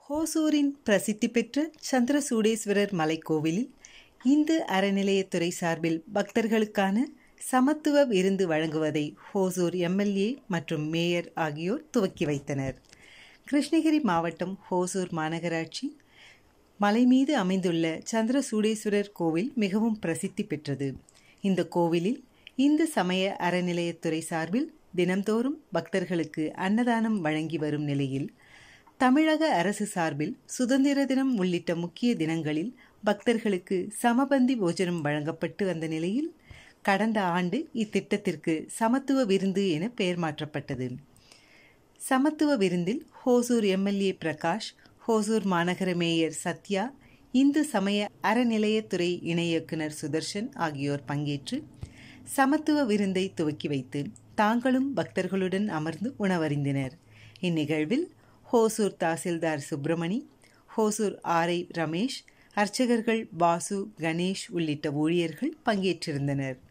ஹோசூரின் பிரசித்தி பெற்ற சந்திரசூடேஸ்வரர் மலைக்கோவிலில் இந்து அறநிலையத்துறை சார்பில் பக்தர்களுக்கான சமத்துவ விருந்து வழங்குவதை ஹோசூர் எம்எல்ஏ மற்றும் மேயர் ஆகியோர் துவக்கி வைத்தனர் கிருஷ்ணகிரி மாவட்டம் ஹோசூர் மாநகராட்சி மலை மீது அமைந்துள்ள சந்திரசூடேஸ்வரர் கோவில் மிகவும் பிரசித்தி பெற்றது இந்த கோவிலில் இந்து சமய அறநிலையத்துறை சார்பில் தினம்தோறும் பக்தர்களுக்கு அன்னதானம் வழங்கி வரும் நிலையில் தமிழக அரசு சார்பில் சுதந்திர தினம் உள்ளிட்ட முக்கிய தினங்களில் பக்தர்களுக்கு சமபந்தி போஜனம் வழங்கப்பட்டு வந்த நிலையில் கடந்த ஆண்டு இத்திட்டத்திற்கு சமத்துவ விருந்து என பெயர் மாற்றப்பட்டது சமத்துவ விருந்தில் ஹோசூர் எம்எல்ஏ பிரகாஷ் ஹோசூர் மாநகர மேயர் சத்யா இந்து சமய அறநிலையத்துறை இணை இயக்குனர் சுதர்ஷன் ஆகியோர் பங்கேற்று சமத்துவ விருந்தை துவக்கி வைத்து தாங்களும் பக்தர்களுடன் அமர்ந்து உணவருந்தினர் இந்நிகழ்வில் ஹோசூர் தாசில்தார் சுப்பிரமணி ஹோசூர் ஆர்ஐ ரமேஷ் அர்ச்சகர்கள் பாசு கணேஷ் உள்ளிட்ட ஊழியர்கள் பங்கேற்றிருந்தனர்